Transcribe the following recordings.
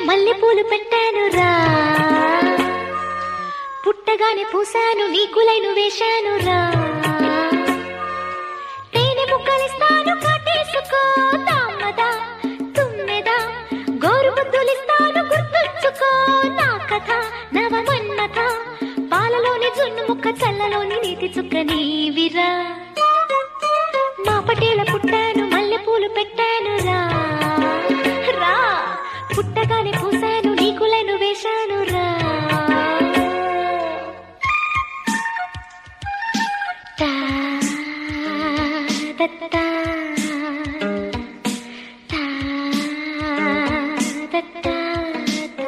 మల్లెపూలు పెట్టాను రా పుట్టగానే పూసాను నీకులైను వేశాను రా తేనె ముక్కలిస్తాను కాటేసుకో తామదా తుమ్మెదా గోరు ముద్దులిస్తాను గుర్తుంచుకో నా కథ నవ మన్మథ పాలలోని జున్ను ముక్క చల్లలోని నీటి చుక్క నీవిరా మా పటేల పుట్టాను మల్లెపూలు పెట్టాను రా రా పుట్టగానే పూసాను నీకులను వేశాను రా తా, దత్తా, తా, దత్తా, తా.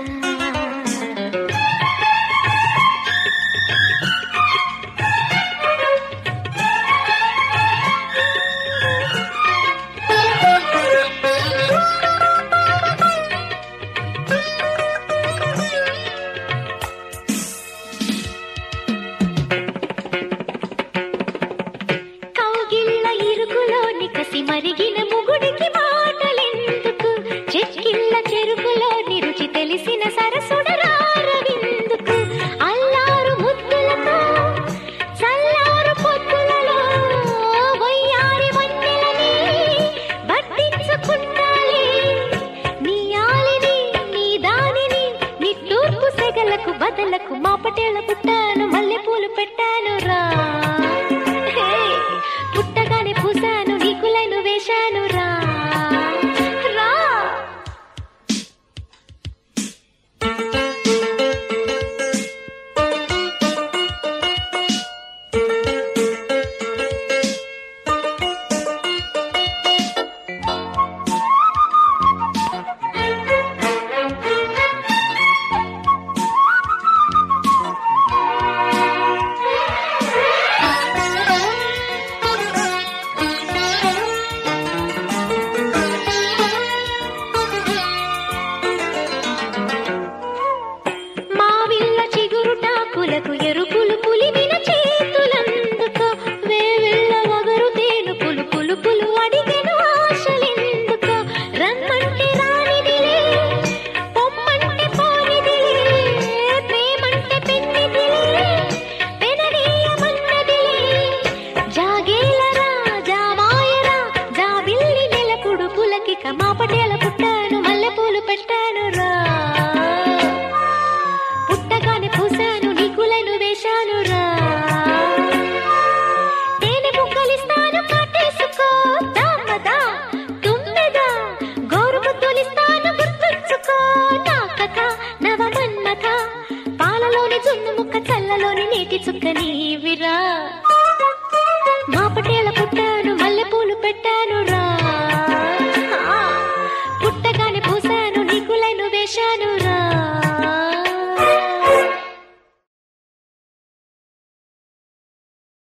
కౌగిళ్ళ ఇరుకులోని కసి మరిగిన ముగుడికి మాటలెందుకు చెక్కిళ్ళ చెరుకులోని రుచి తెలిసిన సరసుడరారవిందుకు అల్లారు ముద్దులతో చల్లారు పొద్దులలో వయ్యారి వన్నెలని బట్టించుకుంటాలే నీ ఆలిని నీ దానిని నీ తూర్పు సెగలకు బదలకు మా పటేల పుట్టాను మల్లెపూలు పెట్టాను రా హే, పుట్టగానే పూసాను నీకులైన వేశాను రా రా మావిళ్ళ చిగురుటాకులకు ఎరుపులు పులిమిన చేతులందుకో వేవిళ్ళ వగరు తేను పులు పులు పులు అడిగెను ఆశలెందుకో రమ్మంటే రానిదిలే పొమ్మంటే పోనిదిలే ప్రేమంటే పెన్నిదిలే పెననీయమన్నదిలే జాగేలరా జామాయరా జాబిల్లి నెలపుడు పులకిక మా పటేల పుట్టాను మల్లెపూలు పెట్టాను రా పుట్టగానే పూసాను నీకులను వేశాను రా తేనె ముక్కలిస్తాను కాటేసుకో దామదా తుమ్మెదా గోరు ముద్దులిస్తాను గుర్తుంచుకో నా కథ నవ మన్మథ పాలలోని జున్ను ముక్క చల్లలోని నీటి చుక్క నీ